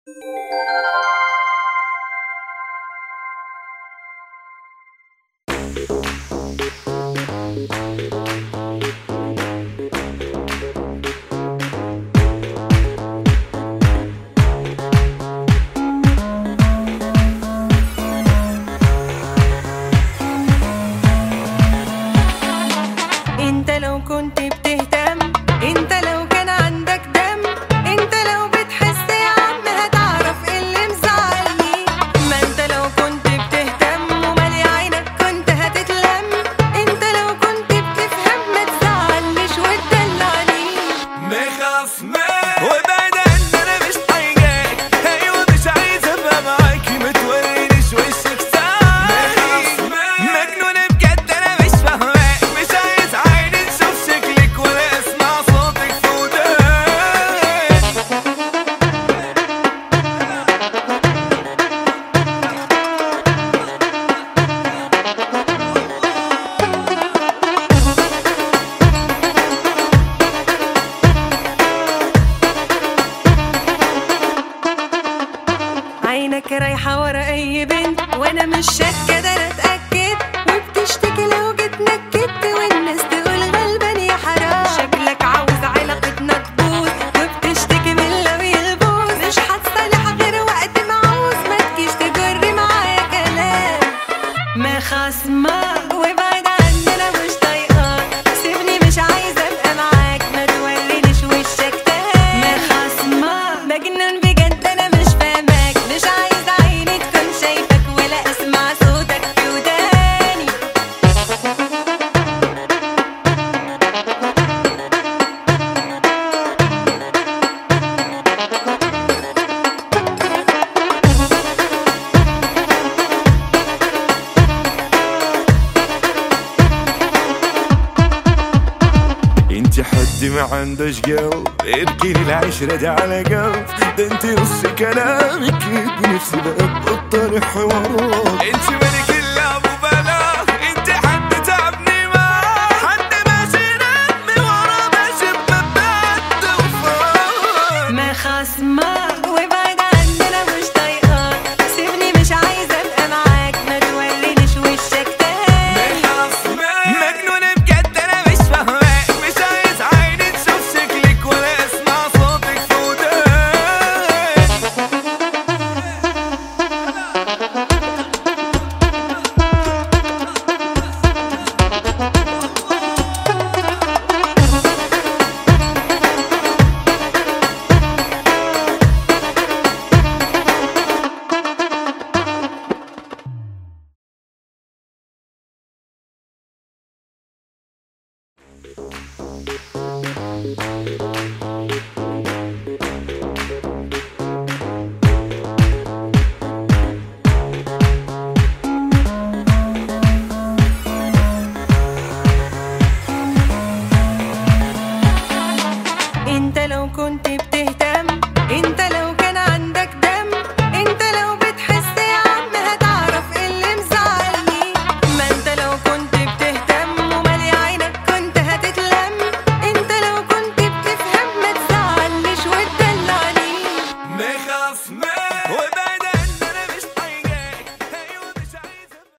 انت لو كنت بتهتم انت لو كان عندك دم انت لو بتحس يا عم هتعرف ايه اللي مزعلني ما انت لو كنت بتهتم ومالي عينك كنت هتتلم انت لو كنت بتفهم ما تزعلنيش وتدلعني مخصمك وبعد عني انا مش طايقاك ايوه مش عايز ابقى معاك ما تورينيش وشك تاني مجنون بجد انا مش فاهماك مش عايز عيني تشوف شكلك ولا اسمع صوتك في وداني عينك رايحة ورا أي بنت وأنا مش شاكة ده أنا أتأكد وبتشتكي لو جيت نكدت والناس تقول غلبان يا حرام شكلك عاوز علاقتنا تبوظ وبتشتكي من لو يلبوظ مش هتصالح غير وقت ما عاوز ما تجيش تجري معايا كلام ما خصمك وابعد عني أنا مش طايقاك سيبني مش عايزة أبقى معاك ما تولينيش وشك تاني ما خصمك مجنون بجد أنا مش فاهماك مش عايزة عيني تكون شايفك ولا أسمع صوتك في وداني انت حد ما عندش قلب ابكي لي العشرة دي على قلب ده انت نص كلامك بنفسي بقى بطل حوارات انت ملك اللعب وبلا انت حد تعبني ما حد ماشي نمي ورا ماشي بمبات وفات ما خصمك وابعد عني أنا مش طايقاك سيبني مش عايزة أبقى معاك ما تولينيش وشك تاني مجنون بجد انا مش فاهماك مش عايز عيني تشوف شكلك ولا اسمع صوتك في وداني انت لو كنت